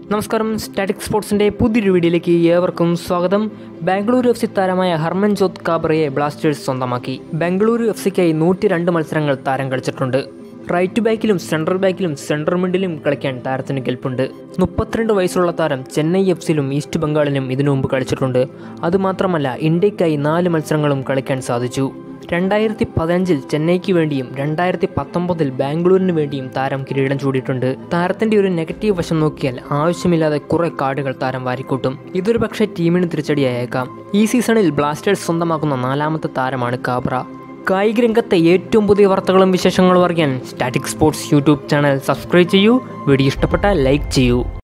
നമസ്കാരം സ്റ്റാറ്റിക് സ്പോർട്സിന്റെ പുതിയൊരു വീഡിയോയിലേക്ക് ഏവർക്കും സ്വാഗതം ബാംഗ്ലൂരു എഫ് സി താരമായ ഹർമൻജോത് കാബ്രയെ ബ്ലാസ്റ്റേഴ്സ് സ്വന്തമാക്കി ബാംഗ്ലൂരു എഫ് സിക്കായി നൂറ്റി രണ്ട് മത്സരങ്ങൾ താരം കളിച്ചിട്ടുണ്ട് റൈറ്റ് ബാക്കിലും സെൻട്രൽ ബാക്കിലും സെൻട്രൽ മിഡിലും കളിക്കാൻ താരത്തിന് കെൽപ്പുണ്ട് മുപ്പത്തിരണ്ട് വയസ്സുള്ള താരം ചെന്നൈ എഫ് സിയിലും ഈസ്റ്റ് ബംഗാളിലും ഇതിനു മുമ്പ് കളിച്ചിട്ടുണ്ട് അതുമാത്രമല്ല ഇന്ത്യക്കായി നാല് മത്സരങ്ങളും കളിക്കാൻ സാധിച്ചു രണ്ടായിരത്തി പതിനഞ്ചിൽ ചെന്നൈക്ക് വേണ്ടിയും രണ്ടായിരത്തി പത്തൊമ്പതിൽ ബാംഗ്ലൂരിന് വേണ്ടിയും താരം കിരീടം ചൂടിയിട്ടുണ്ട് താരത്തിന്റെ ഒരു നെഗറ്റീവ് വശം നോക്കിയാൽ ആവശ്യമില്ലാതെ കുറെ കാർഡുകൾ താരം വാരിക്കൂട്ടും ഇതൊരു പക്ഷേ ടീമിന് തിരിച്ചടിയായേക്കാം ഈ സീസണിൽ ബ്ലാസ്റ്റേഴ്സ് സ്വന്തമാക്കുന്ന നാലാമത്തെ താരമാണ് കാബ്ര കായിക രംഗത്തെ ഏറ്റവും പുതിയ വാർത്തകളും വിശേഷങ്ങളും അറിയാൻ static sports YouTube channel subscribe ചെയ്യൂ വീഡിയോ ഇഷ്ടപ്പെട്ടാൽ ലൈക്ക് ചെയ്യൂ